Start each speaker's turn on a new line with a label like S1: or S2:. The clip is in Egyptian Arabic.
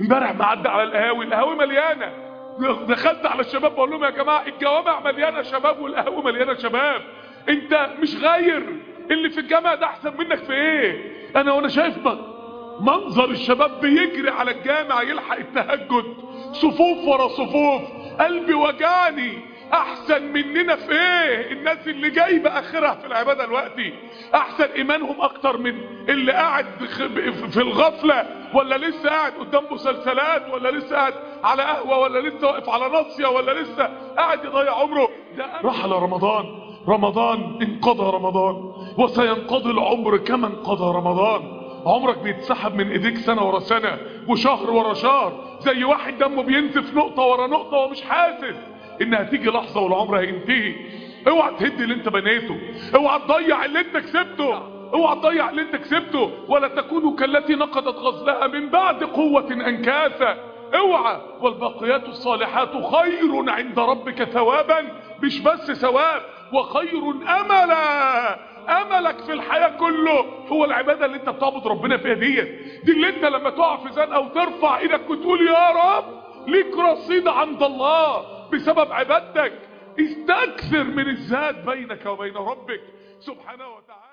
S1: امبارح معدي على القهاوي القهاوي مليانه دخلت على الشباب بقول لهم يا جماعه الجوامع مليانه شباب والقهوه مليانه شباب انت مش غاير اللي في الجامع ده احسن منك في ايه انا وانا شايف منظر الشباب بيجري على الجامع يلحق التهجد صفوف ورا صفوف قلبي وجعني احسن مننا في ايه الناس اللي جايبه اخرها في العباده دلوقتي احسن ايمانهم اكتر من اللي قاعد في الغفله ولا لسه قاعد قدام مسلسلات ولا لسه قاعد على قهوه ولا لسه واقف على ناصيه ولا لسه قاعد يضيع عمره ده رحل رمضان رمضان انقضى رمضان وسينقضي العمر كما انقضى رمضان عمرك بيتسحب من ايديك سنة ورا سنة وشهر ورا شهر زي واحد دمه بينزف نقطة ورا نقطة ومش حاسس انها تيجي لحظة والعمر هينتهي اوعى تهد اللي انت بنيته اوعى تضيع اللي انت كسبته اوعى تضيع اللي انت كسبته ولا تكونوا كالتي نقضت غزلها من بعد قوة انكاثا اوعى والباقيات الصالحات خير عند ربك ثوابا مش بس ثواب وخير املا املك في الحياة كله هو العبادة اللي انت بتعبد ربنا فيها ديت دي اللي انت لما تقع في زنقة وترفع ايدك وتقول يا رب ليك رصيد عند الله بسبب عبادتك استكثر من الزاد بينك وبين ربك سبحانه وتعالى